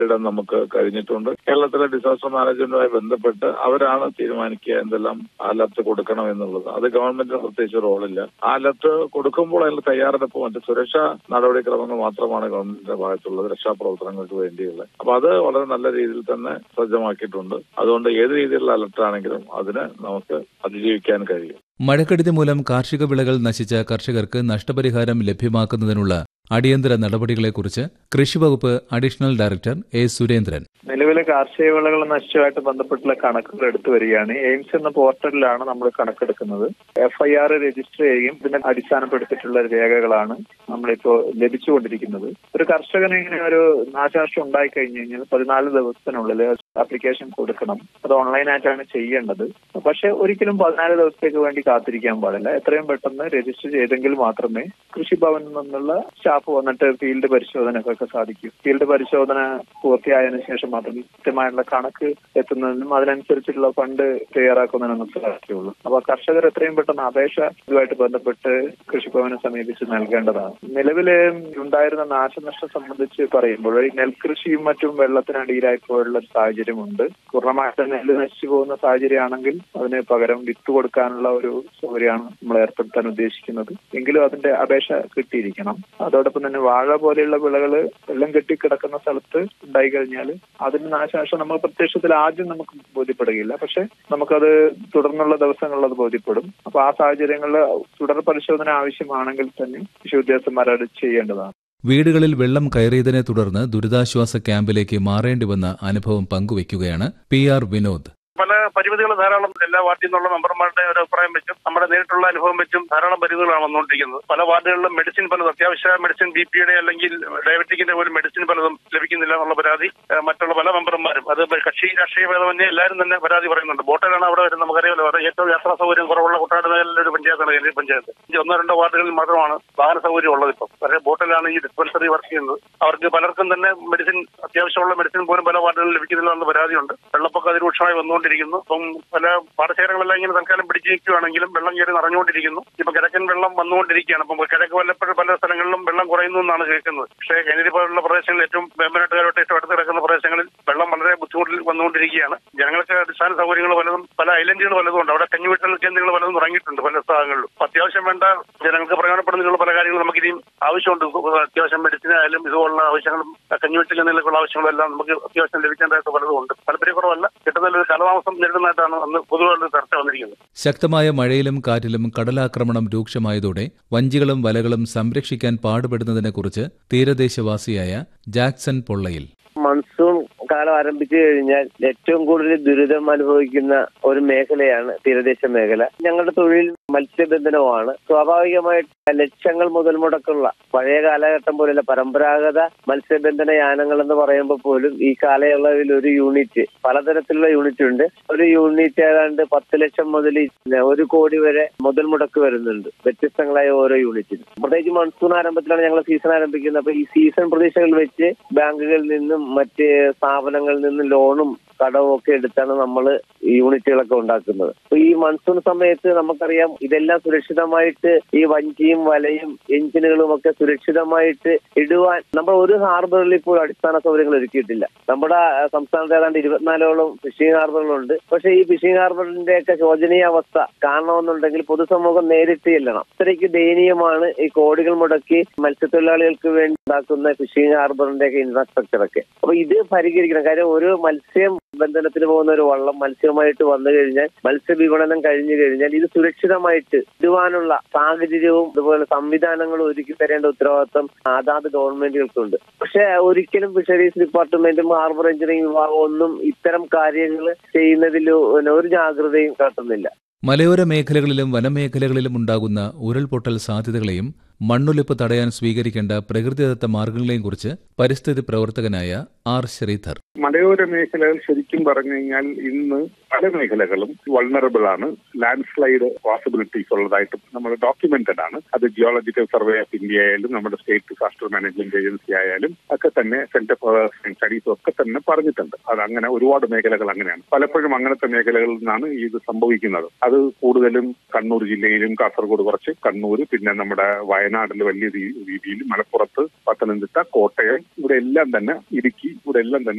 ഇടാൻ നമുക്ക് കഴിഞ്ഞിട്ടുണ്ട് കേരളത്തിലെ ഡിസാസ്റ്റർ മാനേജ്മെന്റുമായി ബന്ധപ്പെട്ട് അവരാണ് തീരുമാനിക്കുക എന്തെല്ലാം അലർട്ട് കൊടുക്കണം എന്നുള്ളത് അത് ഗവൺമെന്റിന് പ്രത്യേകിച്ച് റോളില്ല ആ അലർട്ട് കൊടുക്കുമ്പോൾ അതിന് തയ്യാറെടുപ്പ് മറ്റ് സുരക്ഷാ നടപടിക്രമങ്ങൾ മാത്രമാണ് ഗവൺമെന്റിന്റെ ഭാഗത്തുള്ളത് രക്ഷാപ്രവർത്തനങ്ങൾക്ക് വേണ്ടിയുള്ളത് അപ്പൊ അത് വളരെ നല്ല രീതിയിൽ തന്നെ സജ്ജമാക്കിയിട്ടുണ്ട് അതുകൊണ്ട് ഏത് രീതിയിലുള്ള അലർട്ട് ആണെങ്കിലും അതിന് നമുക്ക് അതിജീവിക്കാൻ കഴിയും മഴക്കെടുതി മൂലം കാർഷിക വിളകൾ നശിച്ച കർഷകർക്ക് നഷ്ടപരിഹാരം ലഭ്യമാക്കുന്നതിനുള്ള അടിയന്തര നടപടികളെക്കുറിച്ച് കൃഷിവകുപ്പ് അഡീഷണൽ ഡയറക്ടർ എ സുരേന്ദ്രൻ നിലവിലെ കാർഷിക വിളകൾ നശിച്ചുമായിട്ട് ബന്ധപ്പെട്ടുള്ള കണക്കുകൾ എടുത്തു വരികയാണ് എയിംസ് എന്ന പോർട്ടലിലാണ് നമ്മൾ കണക്കെടുക്കുന്നത് എഫ് ഐ ആർ രജിസ്റ്റർ ചെയ്യുകയും ഇതിനെ അടിസ്ഥാനപ്പെടുത്തിയിട്ടുള്ള രേഖകളാണ് നമ്മളിപ്പോ ലഭിച്ചുകൊണ്ടിരിക്കുന്നത് ഒരു കർഷകന് ഇങ്ങനെ ഒരു നാശനഷ്ടം ഉണ്ടായി കഴിഞ്ഞു കഴിഞ്ഞാൽ പതിനാല് ദിവസത്തിനുള്ളിൽ ആപ്ലിക്കേഷൻ കൊടുക്കണം അത് ഓൺലൈനായിട്ടാണ് ചെയ്യേണ്ടത് പക്ഷെ ഒരിക്കലും പതിനാല് ദിവസത്തേക്ക് വേണ്ടി കാത്തിരിക്കാൻ പാടില്ല എത്രയും പെട്ടെന്ന് രജിസ്റ്റർ ചെയ്തെങ്കിൽ മാത്രമേ കൃഷിഭവനിൽ നിന്നുള്ള സ്റ്റാഫ് വന്നിട്ട് ഫീൽഡ് പരിശോധനക്കൊക്കെ സാധിക്കും ഫീൽഡ് പരിശോധന പൂർത്തിയായതിനു ശേഷം മാത്രമേ കൃത്യമായിട്ടുള്ള കണക്ക് എത്തുന്നതിനും അതിനനുസരിച്ചുള്ള ഫണ്ട് തയ്യാറാക്കുന്നതിനും സാധിക്കുകയുള്ളൂ അപ്പൊ കർഷകർ എത്രയും പെട്ടെന്ന് അപേക്ഷ ഇതുമായിട്ട് ബന്ധപ്പെട്ട് കൃഷിഭവനെ സമീപിച്ച് നൽകേണ്ടതാണ് നിലവില് ഉണ്ടായിരുന്ന നാശനഷ്ടം സംബന്ധിച്ച് പറയുമ്പോൾ ഈ നെൽകൃഷിയും മറ്റും വെള്ളത്തിനടിയിലായി പോയുള്ള ഒരു സാഹചര്യമുണ്ട് പൂർണ്ണമായിട്ട് നെല്ല് നശിച്ചു പോകുന്ന സാഹചര്യമാണെങ്കിൽ അതിന് പകരം വിത്ത് കൊടുക്കാനുള്ള ഒരു സൗകര്യമാണ് നമ്മൾ ഏർപ്പെടുത്താൻ ഉദ്ദേശിക്കുന്നത് എങ്കിലും അതിന്റെ അപേക്ഷ കിട്ടിയിരിക്കണം അതോടൊപ്പം തന്നെ വാഴ പോലെയുള്ള വിളകൾ വെള്ളം കെട്ടിക്കിടക്കുന്ന സ്ഥലത്ത് ഉണ്ടായി കഴിഞ്ഞാൽ അതിന് നാശനഷ്ടം നമ്മൾ പ്രത്യക്ഷത്തിൽ ആദ്യം നമുക്ക് ബോധ്യപ്പെടുകയില്ല പക്ഷെ നമുക്കത് തുടർന്നുള്ള ദിവസങ്ങളിൽ അത് ബോധ്യപ്പെടും അപ്പൊ ആ സാഹചര്യങ്ങളിൽ തുടർ പരിശോധന ആവശ്യമാണെങ്കിൽ തന്നെ കൃഷി ഉദ്യോഗസ്ഥന്മാർ അത് ചെയ്യേണ്ടതാണ് വീടുകളിൽ വെള്ളം കയറിയതിനെ തുടർന്ന് ദുരിതാശ്വാസ ക്യാമ്പിലേക്ക് മാറേണ്ടി വന്ന അനുഭവം പങ്കുവയ്ക്കുകയാണ് പി ആർ വിനോദ് പല പരിമിതികൾ ധാരാളം എല്ലാ വാർഡിൽ നിന്നുള്ള മെമ്പർമാരുടെ ഒരു അഭിപ്രായം വെച്ചും നമ്മുടെ നേരിട്ടുള്ള അനുഭവം വെച്ചും ധാരാളം പരിമിതികളാണ് വന്നുകൊണ്ടിരിക്കുന്നത് പല വാർഡുകളിലും മെഡിസിൻ പലതും അത്യാവശ്യ മെഡിസിൻ ബി പിയുടെ അല്ലെങ്കിൽ ഡയബറ്റിക്കിന്റെ പോലും മെഡിസിൻ പലതും ലഭിക്കുന്നില്ല എന്നുള്ള പരാതി ഏഹ് മറ്റുള്ള പല മെമ്പർമാരും അത് കക്ഷി രാഷ്ട്രീയ ഭേദമന്യേ എല്ലാവരും തന്നെ പരാതി പറയുന്നുണ്ട് ബോട്ടിലാണ് അവിടെ വരുന്നത് നമുക്കറിയാമല്ലോ അവിടെ ഏറ്റവും യാത്രാ സൗകര്യം കുറവുള്ള കുട്ടനാട് മേഖലയിലെ ഒരു പഞ്ചായത്താണ് കേന്ദ്ര പഞ്ചായത്ത് ഈ ഒന്നോ രണ്ടോ വാർഡുകളിൽ മാത്രമാണ് വാഹന സൗകര്യം ഉള്ളത് ഇപ്പം പക്ഷേ ബോട്ടിലാണ് ഈ ഡിസ്പെൻസറി വർക്ക് ചെയ്യുന്നത് അവർക്ക് പലർക്കും തന്നെ മെഡിസിൻ അത്യാവശ്യമുള്ള മെഡിസിൻ പോലും പല വാർഡുകളിൽ ലഭിക്കുന്നില്ല എന്ന പരാതിയുണ്ട് വെള്ളപ്പൊക്കം അതിരൂക്ഷമായി വന്നുകൊണ്ടിരിക്കുന്നു അപ്പം പല പാടശേഖരങ്ങളെല്ലാം ഇങ്ങനെ തൽക്കാലം പിടിച്ചു നിൽക്കുകയാണെങ്കിലും വെള്ളം കയറി നിറഞ്ഞുകൊണ്ടിരിക്കുന്നു ഇപ്പൊ കിഴക്കൻ വെള്ളം വന്നുകൊണ്ടിരിക്കുകയാണ് അപ്പം കിഴക്ക് വല്ലപ്പോഴും പല സ്ഥലങ്ങളിലും വെള്ളം കുറയുന്നു എന്നാണ് കേൾക്കുന്നത് പക്ഷേ കനരി പോലുള്ള പ്രദേശങ്ങളിൽ ഏറ്റവും വേമ്പനാട്ടുകാരോട്ട് ഏറ്റവും അടുത്ത് കിടക്കുന്ന പ്രദേശങ്ങളിൽ വെള്ളം വളരെ ബുദ്ധിമുട്ടിൽ വന്നുകൊണ്ടിരിക്കുകയാണ് ജനങ്ങൾക്ക് അടിസ്ഥാന സൗകര്യങ്ങൾ പലതും പല ഐലൻഡുകൾ പലതും ഉണ്ട് അവിടെ കഞ്ഞുവീട്ടൽ കേന്ദ്രങ്ങൾ പലതും തുടങ്ങിയിട്ടുണ്ട് പല സ്ഥലങ്ങളിലും അപ്പൊ അത്യാവശ്യം വേണ്ട ജനങ്ങൾക്ക് പ്രയോജനപ്പെടുന്നതിനുള്ള പല കാര്യങ്ങളും നമുക്ക് ഇനിയും ആവശ്യമുണ്ട് അത്യാവശ്യം മെഡിസിൻ ആയാലും ഇതുപോലുള്ള ആവശ്യങ്ങളും കഞ്ഞുവീട്ടൽ കേന്ദ്രങ്ങളിലേക്കുള്ള ആവശ്യങ്ങളും എല്ലാം നമുക്ക് അത്യാവശ്യം ലഭിക്കേണ്ടതായിട്ട് പലതും ഉണ്ട് താല്പര്യക്കുറവല്ല കിട്ടുന്നതിൽ കാലതാമസം നേരിടുന്നതായിട്ടാണ് അന്ന് പൊതുവായുള്ള ചർച്ച വന്നിരിക്കുന്നത് ശക്തമായ മഴയിലും കാറ്റിലും കടലാക്രമണം രൂക്ഷമായതോടെ വഞ്ചികളും വലകളും സംരക്ഷിക്കാൻ പാടുപെടുന്നതിനെക്കുറിച്ച് തീരദേശവാസിയായ ജാക്സൺ പൊള്ളയിൽ മൺസൂൺ കാലം ആരംഭിച്ചു കഴിഞ്ഞാൽ ഏറ്റവും കൂടുതൽ ദുരിതം അനുഭവിക്കുന്ന ഒരു മേഖലയാണ് തീരദേശ മേഖല ഞങ്ങളുടെ തൊഴിൽ മത്സ്യബന്ധനവുമാണ് സ്വാഭാവികമായിട്ട് ലക്ഷങ്ങൾ മുതൽ മുടക്കുള്ള പഴയ കാലഘട്ടം പോലെയുള്ള പരമ്പരാഗത മത്സ്യബന്ധന യാനങ്ങൾ എന്ന് പറയുമ്പോൾ പോലും ഈ കാലയളവിൽ ഒരു യൂണിറ്റ് പലതരത്തിലുള്ള യൂണിറ്റ് ഉണ്ട് ഒരു യൂണിറ്റ് ഏതാണ്ട് പത്ത് ലക്ഷം മുതൽ ഒരു കോടി വരെ മുതൽ മുടക്ക് വരുന്നുണ്ട് വ്യത്യസ്തങ്ങളായ ഓരോ യൂണിറ്റിനും പ്രത്യേകിച്ച് മൺസൂൺ ആരംഭത്തിലാണ് ഞങ്ങൾ സീസൺ ആരംഭിക്കുന്നത് അപ്പൊ ഈ സീസൺ പ്രതീക്ഷകൾ വെച്ച് ബാങ്കുകളിൽ നിന്നും മറ്റ് സ്ഥാപനങ്ങളിൽ നിന്നും ലോണും കടവും ഒക്കെ എടുത്താണ് നമ്മൾ യൂണിറ്റുകളൊക്കെ ഉണ്ടാക്കുന്നത് അപ്പൊ ഈ മൺസൂൺ സമയത്ത് നമുക്കറിയാം ഇതെല്ലാം സുരക്ഷിതമായിട്ട് ഈ വഞ്ചിയും വലയും എഞ്ചിനുകളും ഒക്കെ സുരക്ഷിതമായിട്ട് ഇടുവാൻ നമ്മൾ ഒരു ഹാർബറിൽ ഇപ്പോൾ അടിസ്ഥാന സൗകര്യങ്ങൾ ഒരുക്കിയിട്ടില്ല നമ്മുടെ സംസ്ഥാനത്ത് ഏതാണ്ട് ഇരുപത്തിനാലോളം ഫിഷിംഗ് ഹാർബറുകളുണ്ട് പക്ഷേ ഈ ഫിഷിംഗ് ഹാർബറിന്റെ ഒക്കെ ശോചനീയ അവസ്ഥ കാണണമെന്നുണ്ടെങ്കിൽ പൊതുസമൂഹം നേരിട്ട് ചെല്ലണം ഇത്രയ്ക്ക് ദയനീയമാണ് ഈ കോടികൾ മുടക്കി മത്സ്യത്തൊഴിലാളികൾക്ക് വേണ്ടി ഉണ്ടാക്കുന്ന ഫിഷിംഗ് ഹാർബറിന്റെ ഒക്കെ ഇൻഫ്രാസ്ട്രക്ചർ ഒക്കെ അപ്പൊ ഇത് പരിഹരിക്കണം കാര്യം ഒരു മത്സ്യം ബന്ധനത്തിന് പോകുന്ന ഒരു വള്ളം മത്സ്യവുമായിട്ട് വന്നു കഴിഞ്ഞാൽ മത്സ്യവിപണനം കഴിഞ്ഞു കഴിഞ്ഞാൽ ഇത് സുരക്ഷിതമായിട്ട് ഇടുവാനുള്ള സാഹചര്യവും അതുപോലെ സംവിധാനങ്ങളും ഒരുക്കി തരേണ്ട ഉത്തരവാദിത്വം അതാത് ഗവൺമെന്റുകൾക്കുണ്ട് പക്ഷെ ഒരിക്കലും ഫിഷറീസ് ഡിപ്പാർട്ട്മെന്റും ഹാർബർ എഞ്ചിനീയറിംഗ് വിഭാഗവും ഒന്നും ഇത്തരം കാര്യങ്ങൾ ചെയ്യുന്നതിൽ ഒരു ജാഗ്രതയും കാട്ടുന്നില്ല മലയോര മേഖലകളിലും വനമേഖലകളിലും ഉണ്ടാകുന്ന ഉരുൾപൊട്ടൽ സാധ്യതകളെയും മണ്ണൊലിപ്പ് തടയാൻ സ്വീകരിക്കേണ്ട പ്രകൃതിദത്ത മാർഗങ്ങളെയും കുറിച്ച് പരിസ്ഥിതി പ്രവർത്തകനായ ആർ ശ്രീധർ മലയോര മേഖലകൾ ശരിക്കും പറഞ്ഞു കഴിഞ്ഞാൽ ഇന്ന് പല മേഖലകളും വൾണറബിൾ ആണ് ലാൻഡ് സ്ലൈഡ് പോസിബിലിറ്റീസ് ഉള്ളതായിട്ട് നമ്മൾ ഡോക്യുമെന്റഡ് ആണ് അത് ജിയോളജിക്കൽ സർവേ ഓഫ് ഇന്ത്യ ആയാലും നമ്മുടെ സ്റ്റേറ്റ് ഡിസാസ്റ്റർ മാനേജ്മെന്റ് ഏജൻസി ആയാലും ഒക്കെ തന്നെ സെന്റർ ഫോർ സ്റ്റഡീസും ഒക്കെ തന്നെ പറഞ്ഞിട്ടുണ്ട് അത് അങ്ങനെ ഒരുപാട് മേഖലകൾ അങ്ങനെയാണ് പലപ്പോഴും അങ്ങനത്തെ മേഖലകളിൽ നിന്നാണ് ഇത് സംഭവിക്കുന്നത് അത് കൂടുതലും കണ്ണൂർ ജില്ലയിലും കാസർഗോഡ് കുറച്ച് കണ്ണൂർ പിന്നെ നമ്മുടെ വയനാട് വയനാട്ടിൽ വലിയ രീ- രീതിയിൽ മലപ്പുറത്ത് പത്തനംതിട്ട കോട്ടയം ഇവിടെ എല്ലാം തന്നെ ഇടുക്കി ഇവിടെ എല്ലാം തന്നെ